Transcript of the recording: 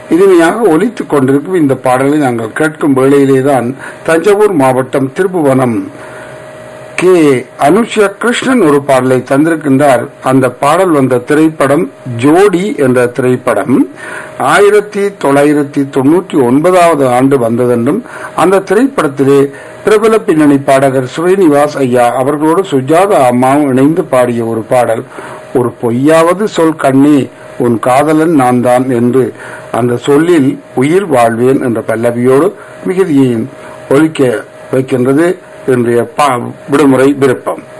இனிமையாக ஒலித்துக் கொண்டிருக்கும் இந்த பாடலை நாங்கள் கேட்கும் வேளையிலேதான் தஞ்சாவூர் மாவட்டம் திருப்புவனம் கே அனுஷா கிருஷ்ணன் ஒரு பாடலை தந்திருக்கின்றார் அந்த பாடல் வந்த திரைப்படம் ஜோடி என்ற திரைப்படம் ஆயிரத்தி தொள்ளாயிரத்தி தொண்ணூற்றி ஒன்பதாவது ஆண்டு வந்ததென்றும் அந்த திரைப்படத்திலே பிரபல பின்னணி பாடகர் ஸ்ரீனிவாஸ் ஐயா அவர்களோடு சுஜாதா அம்மாவும் இணைந்து பாடிய ஒரு பாடல் ஒரு பொய்யாவது சொல் கண்ணே உன் காதலன் நான் தான் என்று அந்த சொல்லில் உயிர் வாழ்வேன் என்ற பல்லவியோடு மிகுதியையும் ஒலிக்க வைக்கின்றது இன்றைய பா- விடுமுறை விருப்பம்